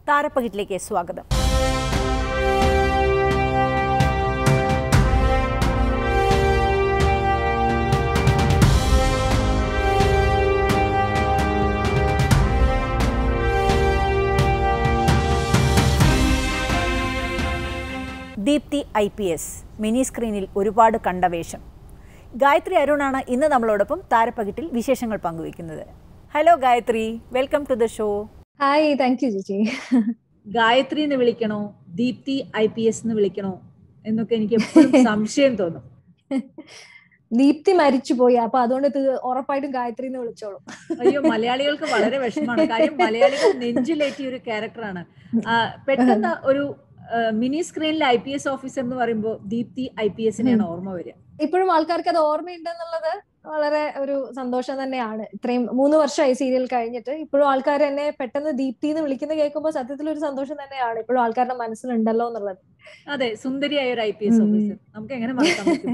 താരപ്പകിട്ടിലേക്ക് സ്വാഗതം Deepti I P S mini സ്ക്രീനിൽ ഒരുപാട് കണ്ട വേഷം ഗായത്രി അരുണാണ് ഇന്ന് നമ്മളോടൊപ്പം താരപ്പകിട്ടിൽ വിശേഷങ്ങൾ പങ്കുവയ്ക്കുന്നത് hello Gayathri welcome to the show hi thank you ചേച്ചി ഗായത്രി എന്ന് വിളിക്കണോ ദീപ്തി ഐ പി എസ് എന്ന് വിളിക്കണോ എന്നൊക്കെ എനിക്ക് എപ്പോഴും സംശയം തോന്നും ദീപ്തി മരിച്ചുപോയി അപ്പൊ അതുകൊണ്ട് ഇത് ഉറപ്പായിട്ടും ഗായത്രി എന്ന് വിളിച്ചോളും അയ്യോ മലയാളികൾക്ക് വളരെ വിഷമമാണ് കാര്യം മലയാളികൾ നെഞ്ചിലേറ്റിയ ഒരു ക്യാരക്ടറാണ് പെട്ടെന്ന് ഒരു മിനി സ്ക്രീനിൽ ഐ പി എസ് ഓഫീസർ എന്ന് പറയുമ്പോൾ ദീപ്തി ഐ പി എസിനെയാണ് ഓർമ്മ വരിക ഇപ്പോഴും ആൾക്കാർക്ക് അത് ഓർമ്മയുണ്ടെന്നുള്ളത് വളരെ ഒരു സന്തോഷം തന്നെയാണ് ഇത്രയും മൂന്ന് വർഷമായി സീരിയൽ കഴിഞ്ഞിട്ട് ഇപ്പോഴും ആൾക്കാർ എന്നെ പെട്ടെന്ന് ദീപ്തി എന്ന് വിളിക്കുന്ന കേൾക്കുമ്പോൾ സത്യത്തിൽ ഒരു സന്തോഷം തന്നെയാണ് ഇപ്പോഴും ആൾക്കാരുടെ മനസ്സിലുണ്ടല്ലോ എന്നുള്ളത് അതെ സുന്ദരിയായ ഒരു ഐ പി എസ് ഉം. ഓഫീസർ നമുക്ക് എങ്ങനെ മറക്കാൻ പറ്റും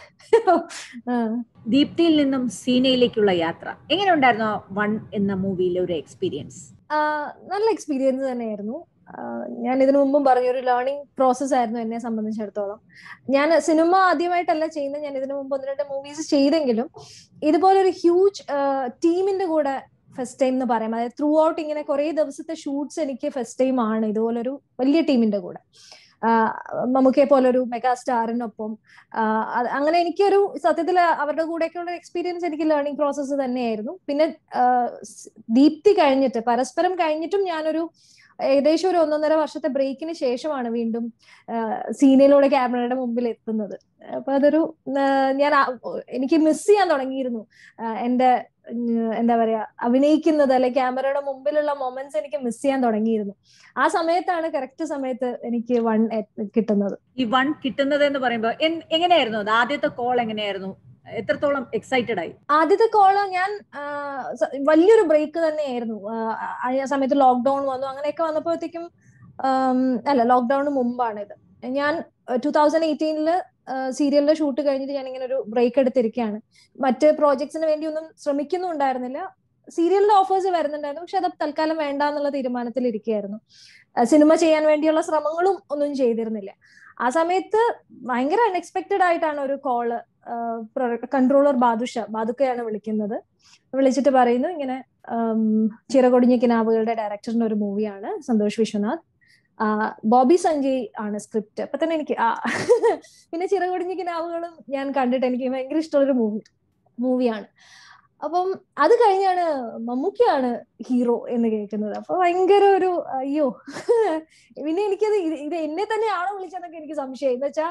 ആ. ദീപ്തിയിൽ നിന്നും സീനയിലേക്കുള്ള യാത്ര എങ്ങനെ ഉണ്ടായിരുന്നു വൺ എന്ന മൂവിയിലെ ഒരു എക്സ്പീരിയൻസ് ആ, നല്ല എക്സ്പീരിയൻസ് തന്നെയായിരുന്നു ആ, ഞാൻ ഇതിനു മുമ്പും പറഞ്ഞു ഒരു ലേണിംഗ് പ്രോസസ് ആയിരുന്നു എന്നെ സംബന്ധിച്ചിടത്തോളം ഞാൻ സിനിമ ആദ്യമായിട്ടല്ല ചെയ്യുന്നത് ഞാൻ ഇതിനു മുമ്പ് ഒന്ന് രണ്ട് മൂവീസ് ചെയ്തെങ്കിലും ഇതുപോലെ ഒരു ഹ്യൂജ് ടീമിന്റെ കൂടെ ഫസ്റ്റ് ടൈം എന്ന് പറയാം അതായത് ത്രൂ ഔട്ട് ഇങ്ങനെ കുറെ ദിവസത്തെ ഷൂട്ട്സ് എനിക്ക് ഫസ്റ്റ് ടൈം ആണ് ഇതുപോലൊരു വലിയ ടീമിന്റെ കൂടെ മമ്മൂക്കെ പോലൊരു മെഗാ സ്റ്റാറിനൊപ്പം ആഹ് അത് അങ്ങനെ എനിക്കൊരു സത്യത്തിൽ അവരുടെ കൂടെയൊക്കെയുള്ള എക്സ്പീരിയൻസ് എനിക്ക് ലേണിംഗ് പ്രോസസ്സ് തന്നെയായിരുന്നു പിന്നെ ആഹ് സ് ദീപ്തി കഴിഞ്ഞിട്ട് പരസ്പരം കഴിഞ്ഞിട്ടും ഞാനൊരു ഏകദേശം ഒരു ഒന്നൊന്നര വർഷത്തെ ബ്രേക്കിന് ശേഷമാണ് വീണ്ടും സീനിയയിലൂടെ ക്യാമറയുടെ മുമ്പിൽ എത്തുന്നത് അപ്പൊ അതൊരു ആഹ് ഞാൻ ആ- എനിക്ക് മിസ് ചെയ്യാൻ തുടങ്ങിയിരുന്നു ആഹ് എന്റെ ഉം, എന്താ പറയാ അഭിനയിക്കുന്നത് അല്ലെ ക്യാമറയുടെ മുമ്പിലുള്ള മൊമെന്റ്സ് എനിക്ക് മിസ് ചെയ്യാൻ തുടങ്ങിയിരുന്നു ആ സമയത്താണ് കറക്റ്റ് സമയത്ത് എനിക്ക് വൺ കിട്ടുന്നത് ഈ വൺ കിട്ടുന്നത് എന്ന് പറയുമ്പോൾ എൻ- എങ്ങനെയായിരുന്നു അത് ആദ്യത്തെ കോൾ എങ്ങനെയായിരുന്നു എത്രത്തോളം എക്സൈറ്റഡ് ആയി ആദ്യത്തെ കോള് ഞാൻ ആ, സ- വലിയൊരു ബ്രേക്ക് തന്നെയായിരുന്നു ആ, ആ സമയത്ത് ലോക്ക്ഡൌൺ വന്നു അങ്ങനെയൊക്കെ വന്നപ്പോഴത്തേക്കും ആം, അല്ല ലോക്ക്ഡൌണിന് മുമ്പാണ് ഇത് ഞാൻ ടൂ തൗസൻഡ് എയ്റ്റീനില് സീരിയലിന്റെ ഷൂട്ട് കഴിഞ്ഞിട്ട് ഞാൻ ഇങ്ങനെ ഒരു ബ്രേക്ക് എടുത്തിരിക്കുകയാണ് മറ്റ് പ്രോജക്ട്സിന് വേണ്ടി ഒന്നും ശ്രമിക്കുന്നുണ്ടായിരുന്നില്ല സീരിയലിന്റെ ഓഫേഴ്സ് വരുന്നുണ്ടായിരുന്നു പക്ഷെ അത് തൽക്കാലം വേണ്ട എന്നുള്ള തീരുമാനത്തിൽ ഇരിക്കുകയായിരുന്നു സിനിമ ചെയ്യാൻ വേണ്ടിയുള്ള ശ്രമങ്ങളും ഒന്നും ചെയ്തിരുന്നില്ല ആ സമയത്ത് ഭയങ്കര അൺഎക്സ്പെക്റ്റഡ് ആയിട്ടാണ് ഒരു കോള് കൺട്രോളർ ബാദുഷ ബാദുക്കയാണ് വിളിക്കുന്നത് വിളിച്ചിട്ട് പറയുന്നു ഇങ്ങനെ ഉം, ചിറകൊടിഞ്ഞ കിനാവുകളുടെ ഡയറക്ടറിന്റെ ഒരു മൂവിയാണ് സന്തോഷ് വിശ്വനാഥ് ആ, ബോബി സഞ്ജയ് ആണ് സ്ക്രിപ്റ്റ് അപ്പൊ തന്നെ എനിക്ക് ആ പിന്നെ ചിറകൊടിഞ്ഞ കിനാവുകളും ഞാൻ കണ്ടിട്ട് എനിക്ക് ഭയങ്കര ഇഷ്ടമുള്ളൊരു മൂവി മൂവിയാണ് അപ്പം അത് കഴിഞ്ഞാണ് മമ്മൂക്കിയാണ് ഹീറോ എന്ന് കേൾക്കുന്നത് അപ്പൊ ഭയങ്കര ഒരു അയ്യോ പിന്നെ എനിക്കത് ഇത് ഇത് എന്നെ തന്നെയാണോ വിളിച്ചതെന്നൊക്കെ എനിക്ക് സംശയം എന്ന് വെച്ചാ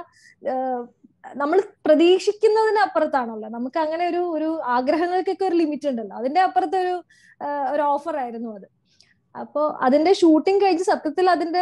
നമ്മൾ പ്രതീക്ഷിക്കുന്നതിന് അപ്പുറത്താണല്ലോ നമുക്ക് അങ്ങനെ ഒരു ഒരു ആഗ്രഹങ്ങൾക്കൊക്കെ ഒരു ലിമിറ്റ് ഉണ്ടല്ലോ അതിന്റെ അപ്പുറത്തെ ഒരു ആ, ഒരു ഓഫർ ആയിരുന്നു അത് അപ്പോ അതിന്റെ ഷൂട്ടിംഗ് കഴിഞ്ഞ് സത്യത്തിൽ അതിന്റെ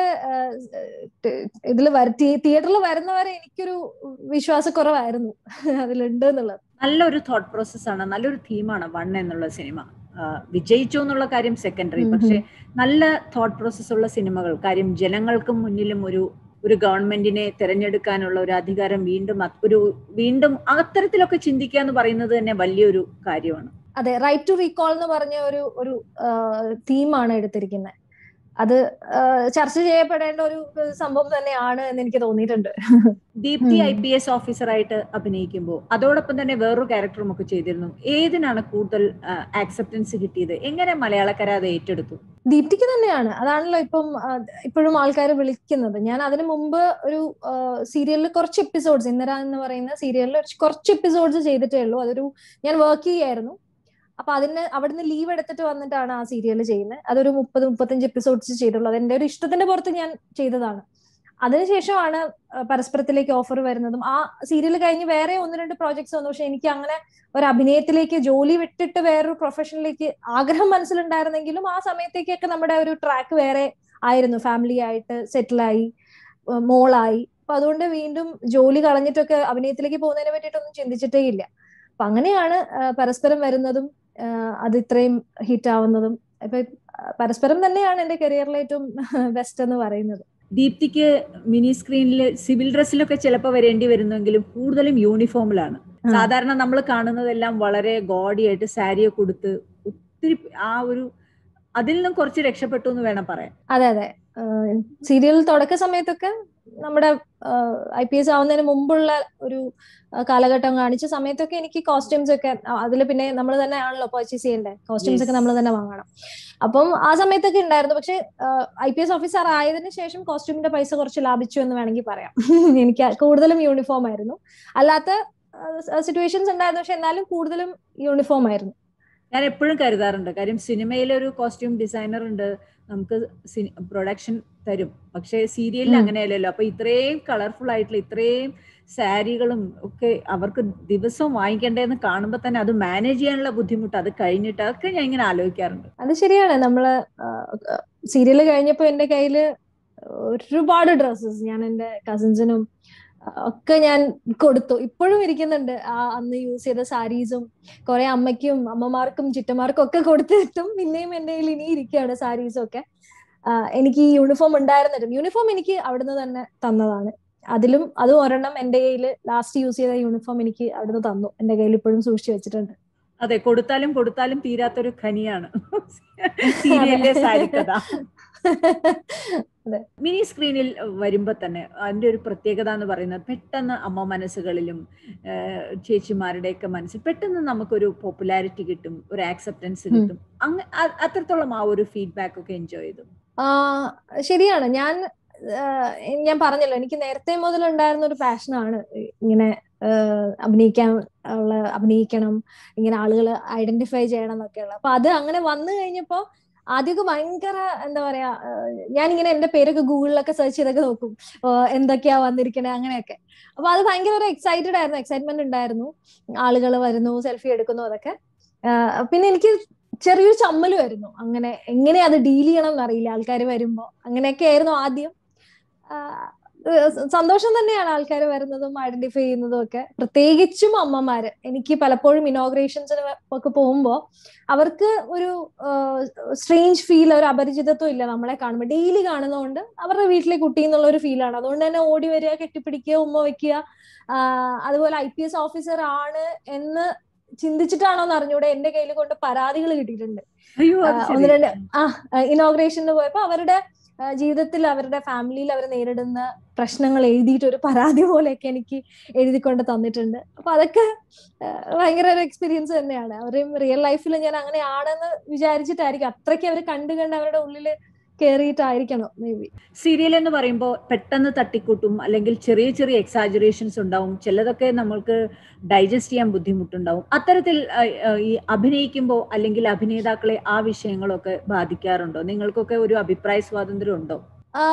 ഇതിൽ തിയേറ്ററിൽ വരുന്നവരെ എനിക്കൊരു വിശ്വാസക്കുറവായിരുന്നു അതിലുണ്ട് എന്നുള്ളത് നല്ലൊരു തോട്ട് പ്രോസസ് ആണ് നല്ലൊരു തീമാണ് വൺ എന്നുള്ള സിനിമ വിജയിച്ചു എന്നുള്ള കാര്യം സെക്കൻഡറി ഉം ഉം. പക്ഷെ നല്ല തോട്ട് പ്രോസസ് ഉള്ള സിനിമകൾ കാര്യം ജനങ്ങൾക്ക് മുന്നിലും ഒരു ഒരു ഗവൺമെന്റിനെ തിരഞ്ഞെടുക്കാനുള്ള ഒരു അധികാരം വീണ്ടും അത് ഒരു വീണ്ടും അത്തരത്തിലൊക്കെ ചിന്തിക്കുക എന്ന് പറയുന്നത് തന്നെ വലിയൊരു കാര്യമാണ് അതെ റൈറ്റ് ടു റീകോൾ എന്ന് പറഞ്ഞ ഒരു ഒരു തീമാണ് എടുത്തിരിക്കുന്നത് അത് ആ, ചർച്ച ചെയ്യപ്പെടേണ്ട ഒരു സംഭവം തന്നെയാണ് എന്ന് എനിക്ക് തോന്നിയിട്ടുണ്ട് ദീപ്തി ഉം. ഐ പി എസ് ഓഫീസറായിട്ട് അഭിനയിക്കുമ്പോൾ അതോടൊപ്പം തന്നെ വേറൊരു ക്യാരക്ടറും ഒക്കെ ചെയ്തിരുന്നു ഏതിനാണ് കൂടുതൽ ആക്സെപ്റ്റൻസ് കിട്ടിയത് എങ്ങനെ മലയാളക്കര അത് ഏറ്റെടുത്തു ദീപ്തിക്ക് തന്നെയാണ് അതാണല്ലോ ഇപ്പം ആ, ഇപ്പോഴും ആൾക്കാർ വിളിക്കുന്നത് ഞാൻ അതിനു മുമ്പ് ഒരു സീരിയലിൽ കുറച്ച് എപ്പിസോഡ്സ് ഇന്ദിര എന്ന് പറയുന്ന സീരിയലിൽ കുറച്ച് എപ്പിസോഡ്സ് ചെയ്തിട്ടേ ഉള്ളൂ അതൊരു ഞാൻ വർക്ക് ചെയ്യായിരുന്നു അപ്പൊ അതിന് അവിടുന്ന് ലീവ് എടുത്തിട്ട് വന്നിട്ടാണ് ആ സീരിയൽ ചെയ്യുന്നത് അതൊരു മുപ്പത് മുപ്പത്തഞ്ച് എപ്പിസോഡ്സ് ചെയ്തുള്ളൂ അതെന്റെ ഒരു ഇഷ്ടത്തിന്റെ പുറത്ത് ഞാൻ ചെയ്തതാണ് അതിനുശേഷമാണ് ആ, പരസ്പരത്തിലേക്ക് ഓഫർ വരുന്നതും ആ സീരിയൽ കഴിഞ്ഞ് വേറെ ഒന്ന് രണ്ട് പ്രോജക്ട്സ് വന്നു പക്ഷെ എനിക്ക് അങ്ങനെ ഒരു അഭിനയത്തിലേക്ക് ജോലി വിട്ടിട്ട് വേറൊരു പ്രൊഫഷനിലേക്ക് ആഗ്രഹം മനസ്സിലുണ്ടായിരുന്നെങ്കിലും ആ സമയത്തേക്കൊക്കെ നമ്മുടെ ഒരു ട്രാക്ക് വേറെ ആയിരുന്നു ഫാമിലി ആയിട്ട് സെറ്റിലായി മോളായി അപ്പൊ അതുകൊണ്ട് വീണ്ടും ജോലി കളഞ്ഞിട്ടൊക്കെ അഭിനയത്തിലേക്ക് പോകുന്നതിനെ പറ്റിയിട്ടൊന്നും ചിന്തിച്ചിട്ടേ ഇല്ല അപ്പൊ അങ്ങനെയാണ് ആ, പരസ്പരം വരുന്നതും ആ, അത് ഇത്രയും ഹിറ്റ് ആവുന്നതും ഇപ്പൊ ആ, പരസ്പരം തന്നെയാണ് എന്റെ കരിയറിലെ ഏറ്റവും ബെസ്റ്റ് എന്ന് പറയുന്നത് ദീപ്തിക്ക് മിനി സ്ക്രീനിൽ സിവിൽ ഡ്രസ്സിലൊക്കെ ചിലപ്പോൾ വരേണ്ടി വരുന്നെങ്കിലും കൂടുതലും യൂണിഫോമിലാണ് ആ. സാധാരണ നമ്മൾ കാണുന്നതെല്ലാം വളരെ ഗോഡി ആയിട്ട് സാരിയൊക്കെ കൊടുത്ത് ഒത്തിരി ആ ഒരു അതിൽ നിന്നും കുറച്ച് രക്ഷപ്പെട്ടു എന്ന് വേണം പറയാൻ അതെ അതെ സീരിയൽ തുടക്ക സമയത്തൊക്കെ നമ്മുടെ ഐ പി എസ് ആവുന്നതിന് മുമ്പുള്ള ഒരു ആ, കാലഘട്ടം കാണിച്ച സമയത്തൊക്കെ എനിക്ക് കോസ്റ്റ്യൂംസ് ഒക്കെ അതിൽ പിന്നെ നമ്മൾ തന്നെ ആണല്ലോ പർച്ചേസ് ചെയ്യേണ്ടത് കോസ്റ്റ്യൂംസ് ഒക്കെ Yes. നമ്മൾ തന്നെ വാങ്ങണം അപ്പം ആ സമയത്തൊക്കെ ഉണ്ടായിരുന്നു പക്ഷെ ഐ പി എസ് ഓഫീസർ ആയതിനു ശേഷം കോസ്റ്റ്യൂമിന്റെ പൈസ കുറച്ച് ലാഭിച്ചു എന്ന് വേണമെങ്കിൽ പറയാം എനിക്ക് കൂടുതലും യൂണിഫോം ആയിരുന്നു അല്ലാത്ത സിറ്റുവേഷൻസ് ഉണ്ടായിരുന്നു പക്ഷെ എന്നാലും കൂടുതലും യൂണിഫോം ആയിരുന്നു ഞാൻ എപ്പോഴും കരുതാറുണ്ട് കാര്യം സിനിമയിലെ ഒരു കോസ്റ്റ്യൂം ഡിസൈനർ ഉണ്ട് നമുക്ക് പ്രൊഡക്ഷൻ തരും പക്ഷേ സീരിയലിൽ ഉം. അങ്ങനെയല്ലല്ലോ അപ്പൊ ഇത്രയും കളർഫുൾ ആയിട്ടുള്ള ഇത്രയും സാരികളും ഒക്കെ അവർക്ക് ദിവസവും വാങ്ങിക്കേണ്ടതെന്ന് കാണുമ്പോൾ തന്നെ അത് മാനേജ് ചെയ്യാനുള്ള ബുദ്ധിമുട്ട് അത് കഴിഞ്ഞിട്ട് അതൊക്കെ ഞാൻ ഇങ്ങനെ ആലോചിക്കാറുണ്ട് അത് ശരിയാണ് നമ്മള് സീരിയൽ കഴിഞ്ഞപ്പോ എന്റെ കയ്യില് ഒരുപാട് ഡ്രസ്സസ് ഞാൻ എന്റെ കസിൻസിനും ഒക്കെ ഞാൻ കൊടുത്തു ഇപ്പോഴും ഇരിക്കുന്നുണ്ട് ആ അന്ന് യൂസ് ചെയ്ത സാരീസും കുറെ അമ്മയ്ക്കും അമ്മമാർക്കും ചിറ്റമാർക്കും ഒക്കെ കൊടുത്തിട്ടും പിന്നെയും എന്റെ കയ്യിൽ ഇനി ഇരിക്കുകയാണ് സാരീസും ഒക്കെ ആ, എനിക്ക് ഈ യൂണിഫോം ഉണ്ടായിരുന്നിട്ടും യൂണിഫോം എനിക്ക് അവിടുന്ന് തന്നെ തന്നതാണ് അതിലും അതും ഒരെണ്ണം എന്റെ കയ്യിൽ ലാസ്റ്റ് യൂസ് ചെയ്ത യൂണിഫോം എനിക്ക് അവിടുന്ന് തന്നു എന്റെ കയ്യിൽ ഇപ്പോഴും സൂക്ഷിച്ചു വെച്ചിട്ടുണ്ട് അതെ കൊടുത്താലും കൊടുത്താലും തീരാത്തൊരു ഖനിയാണ് സീരിയലിലെ സാരി കഥ മിനി സ്ക്രീനിൽ വരുമ്പോ തന്നെ അതിന്റെ ഒരു പ്രത്യേകത എന്ന് പറയുന്നത് പെട്ടെന്ന് അമ്മ മനസ്സുകളിലും ഏഹ്, ചേച്ചിമാരുടെയൊക്കെ മനസ്സിൽ പെട്ടെന്ന് നമുക്കൊരു പോപ്പുലാരിറ്റി കിട്ടും ഒരു ആക്സെപ്റ്റൻസ് കിട്ടും അങ്ങ് അ- അത്രത്തോളം ആ ഒരു ഫീഡ്ബാക്ക് ഒക്കെ എൻജോയ് ചെയ്തു ആ ശരിയാണ് ഞാൻ ആ, ഞാൻ പറഞ്ഞല്ലോ എനിക്ക് നേരത്തെ മുതൽ ഉണ്ടായിരുന്ന ഒരു പാഷനാണ് ഇങ്ങനെ ആ, അഭിനയിക്കാൻ ഉള്ള അഭിനയിക്കണം ഇങ്ങനെ ആളുകൾ ഐഡന്റിഫൈ ചെയ്യണം എന്നൊക്കെയുള്ള അപ്പൊ അത് അങ്ങനെ വന്നു കഴിഞ്ഞപ്പോ ആദ്യമൊക്കെ ഭയങ്കര എന്താ പറയാ ആ, ഞാനിങ്ങനെ എന്റെ പേരൊക്കെ ഗൂഗിളിലൊക്കെ സെർച്ച് ചെയ്തൊക്കെ നോക്കും ആ, എന്തൊക്കെയാ വന്നിരിക്കണേ അങ്ങനെയൊക്കെ അപ്പൊ അത് ഭയങ്കര ഒരു എക്സൈറ്റഡ് ആയിരുന്നു എക്സൈറ്റ്മെന്റ് ഉണ്ടായിരുന്നു ആളുകൾ വരുന്നു സെൽഫി എടുക്കുന്നു അതൊക്കെ ആ, പിന്നെ എനിക്ക് ചെറിയൊരു ചമ്മല് വരുന്നു അങ്ങനെ എങ്ങനെ അത് ഡീൽ ചെയ്യണം എന്നറിയില്ല ആൾക്കാർ വരുമ്പോ അങ്ങനെയൊക്കെ ആയിരുന്നു ആദ്യം ആ, ഏഹ് സ- സന്തോഷം തന്നെയാണ് ആൾക്കാർ വരുന്നതും ഐഡന്റിഫൈ ചെയ്യുന്നതും ഒക്കെ പ്രത്യേകിച്ചും അമ്മമാര് എനിക്ക് പലപ്പോഴും ഇനോഗ്രേഷൻസിന് ഒക്കെ പോകുമ്പോ അവർക്ക് ഒരു സ്ട്രേഞ്ച് ഫീൽ ഒരു അപരിചിതത്വം ഇല്ല നമ്മളെ കാണുമ്പോൾ ഡെയിലി കാണുന്നതുകൊണ്ട് അവരുടെ വീട്ടിലെ കുട്ടി എന്നുള്ള ഒരു ഫീലാണ് അതുകൊണ്ട് തന്നെ ഓടി വരിക കെട്ടിപ്പിടിക്കുക ഉമ്മ വെക്കുക ആ, അതുപോലെ ഐ പി എസ് ഓഫീസർ ആണ് എന്ന് ചിന്തിച്ചിട്ടാണോ എന്ന് അറിഞ്ഞൂടെ എന്റെ കയ്യിൽ കൊണ്ട് പരാതികൾ കിട്ടിയിട്ടുണ്ട് അയ്യോ അത് ആ, ഒന്ന് ശരി. രണ്ട് ആ ഇനോഗ്രേഷന് പോയപ്പോ അവരുടെ ആ, ജീവിതത്തിൽ അവരുടെ ഫാമിലിയിൽ അവർ നേരിടുന്ന പ്രശ്നങ്ങൾ എഴുതിയിട്ട് ഒരു പരാതി പോലെയൊക്കെ എനിക്ക് എഴുതിക്കൊണ്ട് തന്നിട്ടുണ്ട് അപ്പൊ അതൊക്കെ ആ, ഭയങ്കര ഒരു എക്സ്പീരിയൻസ് തന്നെയാണ് അവരും റിയൽ ലൈഫിൽ ഞാൻ അങ്ങനെയാണെന്ന് വിചാരിച്ചിട്ടായിരിക്കും അത്രയ്ക്ക് അവർ കണ്ടു കണ്ട് അവരുടെ ഉള്ളിൽ കയറിയിട്ടായിരിക്കണം മേ ബി സീരിയൽ എന്ന് പറയുമ്പോൾ പെട്ടെന്ന് തട്ടിക്കൂട്ടും അല്ലെങ്കിൽ ചെറിയ ചെറിയ എക്സാജുറേഷൻസ് ഉണ്ടാവും ചിലതൊക്കെ നമ്മൾക്ക് ഡൈജസ്റ്റ് ചെയ്യാൻ ബുദ്ധിമുട്ടുണ്ടാവും അത്തരത്തിൽ ആ, ആ, ഈ അഭിനയിക്കുമ്പോൾ അല്ലെങ്കിൽ അഭിനേതാക്കളെ ആ വിഷയങ്ങളൊക്കെ ബാധിക്കാറുണ്ടോ നിങ്ങൾക്കൊക്കെ ഒരു അഭിപ്രായ സ്വാതന്ത്ര്യം ഉണ്ടോ ആ,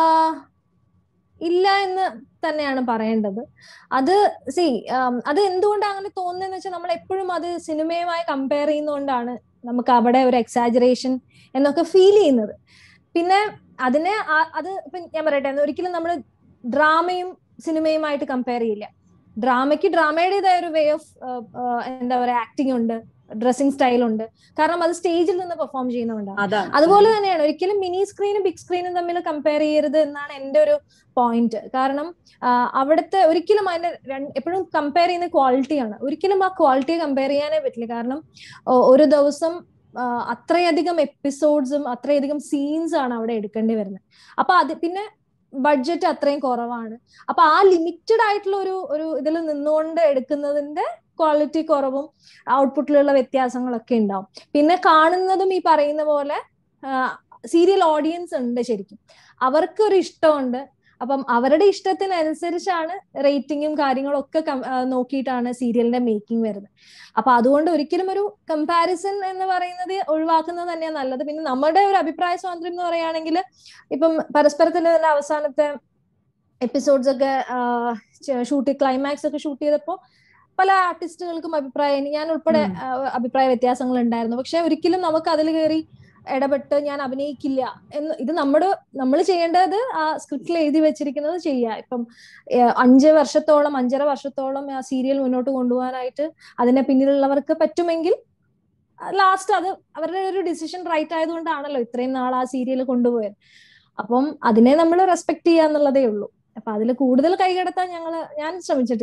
ഇല്ല എന്ന് തന്നെയാണ് പറയേണ്ടത് അത് സി അത് എന്തുകൊണ്ടാണ് അങ്ങനെ തോന്നുന്നതെന്ന് വെച്ചാൽ നമ്മൾ എപ്പോഴും അത് സിനിമയുമായി കമ്പയർ ചെയ്യുന്നതുകൊണ്ടാണ് നമുക്ക് അവിടെ ഒരു എക്സാജറേഷൻ എന്നൊക്കെ ഫീൽ ചെയ്യുന്നത് പിന്നെ അതിനെ ആ- അത് ഇപ്പൊ ഞാൻ പറയട്ടെ ഒരിക്കലും നമ്മൾ ഡ്രാമയും സിനിമയുമായിട്ട് കമ്പയർ ചെയ്യില്ല ഡ്രാമയ്ക്ക് ഡ്രാമയുടേതായ ഒരു വേ ഓഫ് എന്താ പറയാ ആക്ടിങ് ഉണ്ട് ഡ്രസ്സിംഗ് സ്റ്റൈൽ ഉണ്ട് കാരണം അത് സ്റ്റേജിൽ നിന്ന് പെർഫോം ചെയ്യുന്നതുകൊണ്ടാണ് അതാണ് അതുപോലെ തന്നെയാണ് ഒരിക്കലും മിനി സ്ക്രീനും ബിഗ് സ്ക്രീനും തമ്മിൽ കമ്പയർ ചെയ്യരുത് എന്നാണ് എൻ്റെ ഒരു പോയിന്റ് കാരണം ആ, അവിടുത്തെ ഒരിക്കലും അതിന്റെ എപ്പോഴും കമ്പയർ ചെയ്യുന്ന ക്വാളിറ്റിയാണ് ഒരിക്കലും ആ ക്വാളിറ്റിയെ കമ്പയർ ചെയ്യാനേ പറ്റില്ല കാരണം ഓ- ഒരു ദിവസം ആ, അത്രയധികം എപ്പിസോഡ്സും അത്രയധികം സീൻസ് ആണ് അവിടെ എടുക്കേണ്ടി വരുന്നത് അപ്പൊ അത് പിന്നെ ബഡ്ജറ്റ് അത്രയും കുറവാണ് അപ്പൊ ആ ലിമിറ്റഡ് ആയിട്ടുള്ള ഒരു ഒരു ഇതിൽ നിന്നുകൊണ്ട് എടുക്കുന്നതിന്റെ ക്വാളിറ്റി കുറവും ഔട്ട്പുട്ടിലുള്ള വ്യത്യാസങ്ങളൊക്കെ ഉണ്ടാവും പിന്നെ കാണുന്നതും ഈ പറയുന്ന പോലെ സീരിയൽ ഓഡിയൻസ് ഉണ്ട് ശരിക്കും അവർക്ക് ഒരു ഇഷ്ടമുണ്ട് അപ്പം അവരുടെ ഇഷ്ടത്തിനനുസരിച്ചാണ് റേറ്റിംഗും കാര്യങ്ങളും ഒക്കെ കം- ആ, നോക്കിയിട്ടാണ് സീരിയലിന്റെ മേക്കിംഗ് വരുന്നത് അപ്പൊ അതുകൊണ്ട് ഒരിക്കലും ഒരു കമ്പാരിസൺ എന്ന് പറയുന്നത് ഒഴിവാക്കുന്നത് തന്നെയാണ് നല്ലത് പിന്നെ നമ്മുടെ ഒരു അഭിപ്രായ സ്വാതന്ത്ര്യം എന്ന് പറയുകയാണെങ്കിൽ ഇപ്പം പരസ്പരത്തിന്റെ തന്നെ അവസാനത്തെ എപ്പിസോഡ്സ് ഒക്കെ ഷൂട്ട് ക്ലൈമാക്സ് ഒക്കെ ഷൂട്ട് ചെയ്തപ്പോൾ പല ആർട്ടിസ്റ്റുകൾക്കും അഭിപ്രായം ഞാൻ ഉൾപ്പെടെ ഉം. ആ, അഭിപ്രായ വ്യത്യാസങ്ങൾ ഉണ്ടായിരുന്നു പക്ഷെ ഒരിക്കലും നമുക്ക് അതിൽ കയറി ഇടപെട്ട് ഞാൻ അഭിനയിക്കില്ല എന്ന് ഇത് നമ്മുടെ നമ്മൾ ചെയ്യേണ്ടത് ആ സ്ക്രിപ്റ്റിൽ എഴുതി വെച്ചിരിക്കുന്നത് ചെയ്യുക ഇപ്പം ഏഹ്, അഞ്ച് വർഷത്തോളം അഞ്ചര വർഷത്തോളം ആ സീരിയൽ മുന്നോട്ട് കൊണ്ടുപോകാനായിട്ട് അതിന്റെ പിന്നിലുള്ളവർക്ക് പറ്റുമെങ്കിൽ ലാസ്റ്റ് അത് അവരുടെ ഒരു ഡിസിഷൻ റൈറ്റ് ആയതുകൊണ്ടാണല്ലോ ഇത്രയും നാൾ ആ സീരിയൽ കൊണ്ടുപോയത് അപ്പം അതിനെ നമ്മൾ റെസ്പെക്ട് ചെയ്യുക എന്നുള്ളതേ ഉള്ളൂ അപ്പൊ അതിൽ കൂടുതൽ കൈകടത്താൻ ഞങ്ങൾ ഞാൻ ശ്രമിച്ചിട്ടില്ല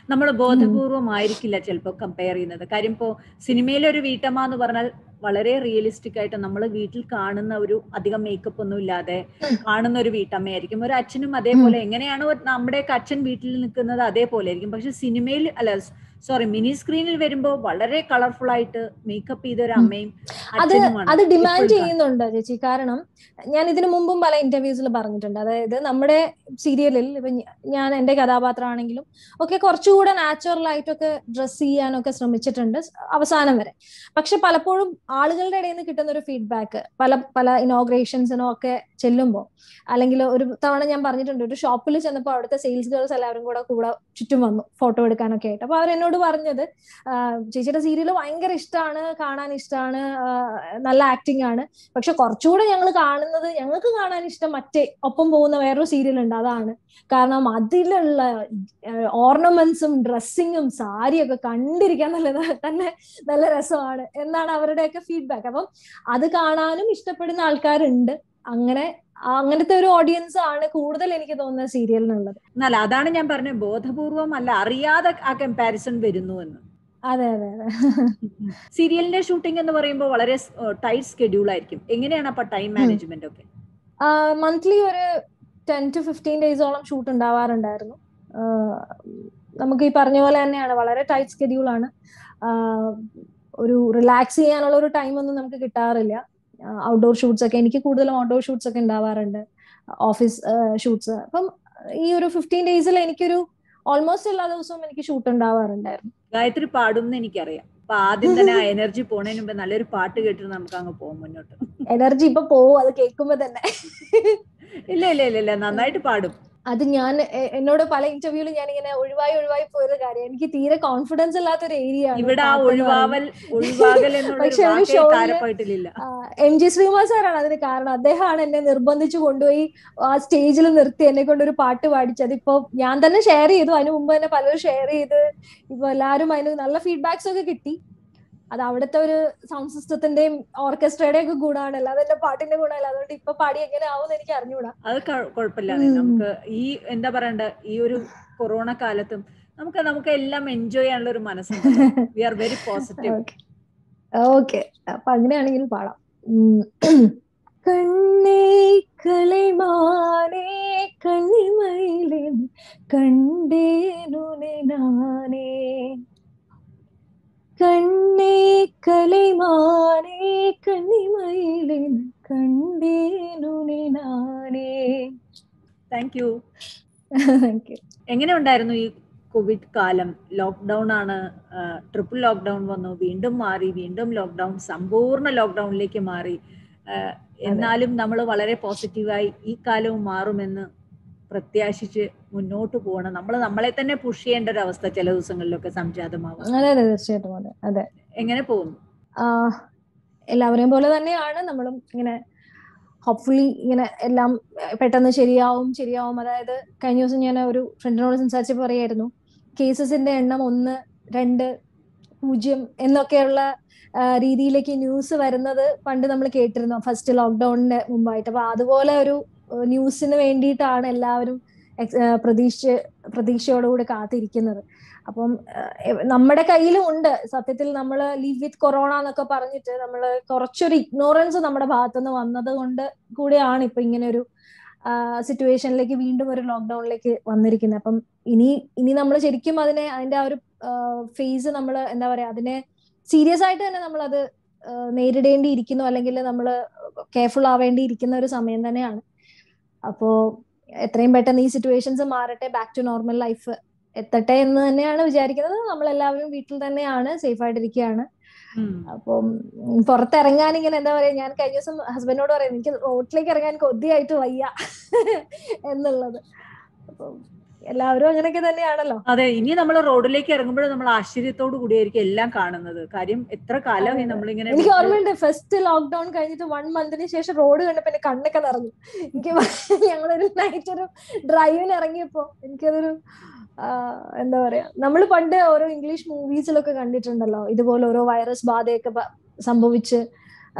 നമ്മൾ ബോധപൂർവമായിരിക്കില്ല ചിലപ്പോൾ കമ്പയർ ചെയ്യുന്നത് കാര്യം ഇപ്പോൾ സിനിമയിലെ ഒരു വീട്ടമ്മ എന്ന് പറഞ്ഞാൽ വളരെ റിയലിസ്റ്റിക് ആയിട്ട് നമ്മൾ വീട്ടിൽ കാണുന്ന ഒരു അധികം മേക്കപ്പ് ഒന്നും ഇല്ലാതെ കാണുന്ന ഒരു വീട്ടമ്മയായിരിക്കും ഒരു അച്ഛനും അതേപോലെ എങ്ങനെയാണ് ഒരു- നമ്മുടെയൊക്കെ അച്ഛൻ വീട്ടിൽ നിൽക്കുന്നത് അതേപോലെ ആയിരിക്കും പക്ഷെ സിനിമയിൽ അല്ല സോറി മിനി സ്ക്രീനിൽ വരുമ്പോൾ വളരെ കളർഫുൾ ആയിട്ട് മേക്കപ്പ് ചെയ്ത ഒരു അമ്മയും അത് അച്ഛനുമാണ് അത് ഡിമാൻഡ് ഇപ്പോഴും ചെയ്യുന്നുണ്ട് ചേച്ചി കാരണം ഞാൻ ഇതിനു മുമ്പും പല ഇന്റർവ്യൂസിൽ പറഞ്ഞിട്ടുണ്ട് അതായത് നമ്മുടെ സീരിയലിൽ ഇപ്പൊ ഞ- ഞാൻ എന്റെ കഥാപാത്രമാണെങ്കിലും ഒക്കെ കുറച്ചുകൂടെ നാച്ചുറൽ ആയിട്ടൊക്കെ ഡ്രസ് ചെയ്യാനൊക്കെ ശ്രമിച്ചിട്ടുണ്ട് അവസാനം വരെ പക്ഷെ പലപ്പോഴും ആളുകളുടെ ഇടയിൽ നിന്ന് കിട്ടുന്ന ഒരു ഫീഡ്ബാക്ക് പല പല ഇനോഗ്രേഷൻസിനോ ഒക്കെ ചെല്ലുമ്പോൾ അല്ലെങ്കിൽ ഒരു തവണ ഞാൻ പറഞ്ഞിട്ടുണ്ട് ഒരു ഷോപ്പിൽ ചെന്നപ്പോൾ അവിടുത്തെ സെയിൽസ് ഗേൾസ് എല്ലാവരും കൂടെ കൂടെ ചുറ്റും വന്നു ഫോട്ടോ എടുക്കാനൊക്കെ ആയിട്ട് അപ്പൊ അവരെന്നോട് പറഞ്ഞത് ആ, ചേച്ചിയുടെ സീരിയൽ ഭയങ്കര ഇഷ്ടമാണ് കാണാൻ ഇഷ്ടമാണ് നല്ല ആക്ടിങ് ആണ് പക്ഷെ കുറച്ചുകൂടെ ഞങ്ങൾ കാണുന്നത് ഞങ്ങൾക്ക് കാണാൻ ഇഷ്ടം മറ്റേ ഒപ്പം പോകുന്ന വേറൊരു സീരിയൽ ഉണ്ട് അതാണ് കാരണം അതിലുള്ള ഓർണമെന്റ്സും ഡ്രസ്സിങ്ങും സാരിയൊക്കെ കണ്ടിരിക്കാൻ നല്ല തന്നെ നല്ല രസമാണ് എന്നാണ് അവരുടെയൊക്കെ ഫീഡ്ബാക്ക് അപ്പം അത് കാണാനും ഇഷ്ടപ്പെടുന്ന ആൾക്കാരുണ്ട് അങ്ങനെ അങ്ങനത്തെ ഒരു ഓഡിയൻസ് ആണ് കൂടുതൽ എനിക്ക് തോന്നുന്നത് സീരിയലിനുള്ളത് എന്നാൽ അതാണ് ഞാൻ പറഞ്ഞത് ബോധപൂർവം അല്ല അറിയാതെ ആ കമ്പാരിസൺ വരുന്നു എന്ന് അതെ അതെ അതെ സീരിയലിന്റെ ഷൂട്ടിംഗ് എന്ന് പറയുമ്പോൾ വളരെ ടൈറ്റ് സ്കെഡ്യൂൾ ആയിരിക്കും എങ്ങനെയാണ് അപ്പൊ ടൈം മാനേജ്മെന്റ് ഒക്കെ മന്ത്ലി ഒരു ടെൻ ടു ഫിഫ്റ്റീൻ ഡേയ്സോളം ഷൂട്ട് ഉണ്ടാവാറുണ്ടായിരുന്നു ആഹ് നമുക്ക് ഈ പറഞ്ഞ പോലെ തന്നെയാണ് വളരെ ടൈറ്റ് സ്കെഡ്യൂൾ ആണ് ആഹ് ഒരു റിലാക്സ് ചെയ്യാനുള്ള ഒരു ടൈം ഒന്നും നമുക്ക് കിട്ടാറില്ല ഔട്ട്ഡോർ ഷൂട്ട്സ് ഒക്കെ എനിക്ക് കൂടുതലും ഔട്ട്ഡോർ ഷൂട്ട്സ് ഒക്കെ ഉണ്ടാവാറുണ്ട് ഓഫീസ് ഷൂട്ട്സ് അപ്പം ഈ ഒരു ഫിഫ്റ്റീൻ ഡേയ്സിൽ എനിക്കൊരു ഓൾമോസ്റ്റ് എല്ലാ ദിവസവും എനിക്ക് ഷൂട്ട് ഉണ്ടാവാറുണ്ടായിരുന്നു ഗായത്രി പാടും എന്ന് എനിക്കറിയാം അപ്പൊ ആദ്യം തന്നെ ആ എനർജി പോണതിന് മുമ്പ് നല്ലൊരു പാട്ട് കേട്ടിട്ട് നമുക്ക് അങ്ങ് പോകും മുന്നോട്ട് എനർജി ഇപ്പൊ പോവും അത് കേൾക്കുമ്പോ തന്നെ ഇല്ല ഇല്ല ഇല്ല ഇല്ല നന്നായിട്ട് പാടും അത് ഞാൻ എ- എന്നോട് പല ഇന്റർവ്യൂവിലും ഞാൻ ഇങ്ങനെ ഒഴിവായി ഒഴിവായി പോയത് കാര്യം എനിക്ക് തീരെ കോൺഫിഡൻസ് ഇല്ലാത്ത ഒരു ഏരിയ ഇവിടെ ആ ഒഴിവാവൽ ഒഴിവാകൽ എന്നുള്ള പക്ഷെ ഒരു വാക്കേ ഷോയില് താരപ്പായിട്ടില്ല എം ജി ശ്രീനിവാസ് സാറാണ് അതിന് കാരണം അദ്ദേഹമാണ് എന്നെ നിർബന്ധിച്ചു കൊണ്ടുപോയി ആ സ്റ്റേജിൽ നിർത്തി എന്നെ കൊണ്ട് ഒരു പാട്ട് പാടിച്ചത് ഇപ്പൊ ഞാൻ തന്നെ ഷെയർ ചെയ്തു അതിനു മുമ്പ് തന്നെ പലരും ഷെയർ ചെയ്ത് ഇപ്പൊ എല്ലാവരും അതിന് നല്ല ഫീഡ്ബാക്സ് ഒക്കെ കിട്ടി അത് അവിടുത്തെ ഒരു സൗണ്ട് സിസ്റ്റത്തിന്റെയും ഓർക്കസ്ട്രയുടെയും ഒക്കെ ഗുണമാണ് അല്ലാതെ എന്റെ പാട്ടിന്റെ ഗുണമല്ല അതുകൊണ്ട് ഇപ്പൊ പാടി എങ്ങനെ ആവും എനിക്ക് അറിഞ്ഞൂടാ അത് ക- കുഴപ്പമില്ല ഉം. നമുക്ക് ഈ എന്താ പറയണ്ട ഈ ഒരു കൊറോണ കാലത്തും നമുക്ക് നമുക്ക് എല്ലാം എൻജോയ് ചെയ്യാനുള്ള ഒരു മനസ്സുണ്ട് we are very positive okay okay അപ്പൊ അങ്ങനെയാണെങ്കിൽ പാടാം ഉം. കണ്ണേ കലൈമാനേ കണ്ണിമയിലെ കണ്ടേനുനെ നാനേ കണ്ണേ കലൈമാനേ കണ്ണിമയിലെ കണ്ടേനുനെ നാനേ താങ്ക് യു താങ്ക് യു എങ്ങനെ ഉണ്ടായിരുന്നു ഈ കോവിഡ് കാലം ലോക്ക്ഡൌൺ ആണ് ട്രിപ്പിൾ ലോക്ക്ഡൌൺ വന്നു വീണ്ടും മാറി വീണ്ടും ലോക്ക്ഡൌൺ സമ്പൂർണ്ണ ലോക്ക്ഡൌണിലേക്ക് മാറി ആ, എന്നാലും നമ്മൾ വളരെ പോസിറ്റീവായി ഈ കാലവും മാറുമെന്ന് പ്രത്യാശിച്ച് മുന്നോട്ട് പോകണം നമ്മൾ നമ്മളെ തന്നെ പുഷ് ചെയ്യേണ്ട ഒരു അവസ്ഥ ചില ദിവസങ്ങളിലൊക്കെ സംജാതമാവാം അതെ അതെ തീർച്ചയായിട്ടും അതെ അതെ എങ്ങനെ പോകുന്നു ആഹ് എല്ലാവരെയും പോലെ തന്നെയാണ് നമ്മളും ഇങ്ങനെ ഹോപ്പ്ഫുള്ളി ഇങ്ങനെ എല്ലാം പെട്ടെന്ന് ശരിയാവും ശരിയാവും അതായത് കഴിഞ്ഞ ദിവസം ഞാൻ ഒരു ഫ്രണ്ടിനോട് സംസാരിച്ചപ്പോൾ പറയായിരുന്നു കേസസിന്റെ എണ്ണം ഒന്ന് രണ്ട് പൂജ്യം എന്നൊക്കെയുള്ള ആ, രീതിയിലേക്ക് ന്യൂസ് വരുന്നത് പണ്ട് നമ്മൾ കേട്ടിരുന്നു ഫസ്റ്റ് ലോക്ക്ഡൌണിന് മുമ്പായിട്ട് അപ്പൊ അതുപോലെ ഒരു ന്യൂസിന് വേണ്ടിയിട്ടാണ് എല്ലാവരും ex- ആ, പ്രതീക്ഷ പ്രതീക്ഷയോടുകൂടി കാത്തിരിക്കുന്നത് അപ്പം ഏഹ് നമ്മുടെ കയ്യിലും ഉണ്ട് സത്യത്തിൽ നമ്മൾ ലീവ് വിത്ത് കൊറോണ എന്നൊക്കെ പറഞ്ഞിട്ട് നമ്മൾ കുറച്ചൊരു ഇഗ്നോറൻസ് നമ്മുടെ ഭാഗത്തുനിന്ന് വന്നത് കൊണ്ട് കൂടിയാണ് ഇപ്പൊ ഇങ്ങനെ ഒരു സിറ്റുവേഷനിലേക്ക് വീണ്ടും ഒരു ലോക്ക്ഡൌണിലേക്ക് വന്നിരിക്കുന്നത് അപ്പം ഇനി ഇനി നമ്മൾ ശരിക്കും അതിനെ അതിന്റെ ആ ഒരു ഫേസ് നമ്മൾ എന്താ പറയാ അതിനെ സീരിയസ് ആയിട്ട് തന്നെ നമ്മൾ അത് നേരിടേണ്ടിയിരിക്കുന്നു അല്ലെങ്കിൽ നമ്മൾ കെയർഫുൾ ആവേണ്ടിയിരിക്കുന്ന ഒരു സമയം തന്നെയാണ് അപ്പോ എത്രയും പെട്ടെന്ന് ഈ സിറ്റുവേഷൻസ് മാറട്ടെ ബാക്ക് ടു നോർമൽ ലൈഫ് എത്തട്ടെ എന്ന് തന്നെയാണ് വിചാരിക്കുന്നത് നമ്മൾ എല്ലാവരും വീട്ടിൽ തന്നെയാണ് സേഫ് ആയിട്ടിരിക്കുകയാണ് ഉം. അപ്പം ഉം, പുറത്തിറങ്ങാൻ ഇങ്ങനെ എന്താ പറയാ ഞാൻ കഴിഞ്ഞ ദിവസം ഹസ്ബൻഡോട് പറയും എനിക്ക് റോഡിലേക്ക് ഇറങ്ങാൻ കൊതിയായിട്ട് വയ്യ എന്നുള്ളത് അപ്പം എല്ലാവരും അങ്ങനെയൊക്കെ തന്നെയാണല്ലോ അതെ ഇനി നമ്മൾ റോഡിലേക്ക് ഇറങ്ങുമ്പോൾ നമ്മൾ ആശ്ചര്യത്തോടു കൂടിയായിരിക്കും എല്ലാം കാണുന്നത് കാര്യം എത്ര കാലമായി അതെ. നമ്മളിങ്ങനെ എനിക്ക് വീട്ടില് ഓർമ്മയുണ്ട് ഫസ്റ്റ് ലോക്ക്ഡൌൺ കഴിഞ്ഞിട്ട് വൺ മന്തിന് ശേഷം റോഡ് കണ്ടപ്പോ എന്റെ കണ്ണൊക്കെ നിറഞ്ഞു എനിക്ക് ഞങ്ങളൊരു നൈറ്റ് ഒരു ഡ്രൈവിന് ഇറങ്ങിയപ്പോ എനിക്കതൊരു ആ, എന്താ പറയാ നമ്മൾ പണ്ട് ഓരോ ഇംഗ്ലീഷ് മൂവീസിലൊക്കെ കണ്ടിട്ടുണ്ടല്ലോ ഇതുപോലെ ഓരോ വൈറസ് ബാധയൊക്കെ പ- സംഭവിച്ച് ആ,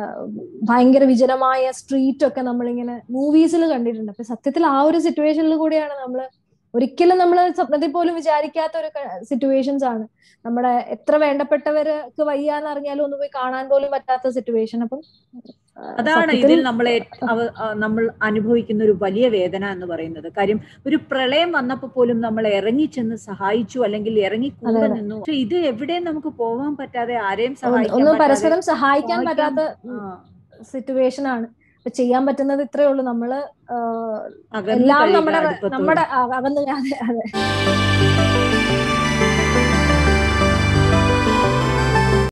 ഭയങ്കര വിജനമായ സ്ട്രീറ്റ് ഒക്കെ നമ്മളിങ്ങനെ മൂവീസിൽ കണ്ടിട്ടുണ്ട് അപ്പൊ സത്യത്തിൽ ആ ഒരു സിറ്റുവേഷനിൽ കൂടിയാണ് നമ്മൾ ഒരിക്കലും നമ്മൾ സ്വപ്നത്തിൽ പോലും വിചാരിക്കാത്ത ഒരു സിറ്റുവേഷൻസ് ആണ് നമ്മുടെ എത്ര വേണ്ടപ്പെട്ടവർക്ക് വയ്യാന്ന് അറിഞ്ഞാലും ഒന്ന് പോയി കാണാൻ പോലും പറ്റാത്ത സിറ്റുവേഷൻ അപ്പം ആ, അതാണ് സത്യത്തിൽ ഇതിൽ നമ്മൾ നമ്മൾ അനുഭവിക്കുന്ന ഒരു വലിയ വേദന എന്ന് പറയുന്നത് കാര്യം ഒരു പ്രളയം വന്നപ്പോൾ പോലും നമ്മൾ ഇറങ്ങി ചെന്ന് സഹായിച്ചു അല്ലെങ്കിൽ ഇറങ്ങി കൂടെ അതെ. നിന്നു പക്ഷെ ഇത് എവിടെയും നമുക്ക് പോവാൻ പറ്റാതെ ആരെയും ഒന്ന് സഹായിക്കാൻ ഒന്ന് പറ്റാതെ പരസ്പരം സഹായിക്കാൻ സഹായിക്കാൻ- പറ്റാത്ത ആ, സിറ്റുവേഷൻ ആണ് അപ്പൊ ചെയ്യാൻ പറ്റുന്നത് ഇത്രയേ ഉള്ളൂ നമ്മള് ആ, അകന്ന് എല്ലാം കഴിയുക നമ്മുടെ അടുപ്പത്തോട്. നമ്മുടെ അ- അകന്ന് അതെ അതെ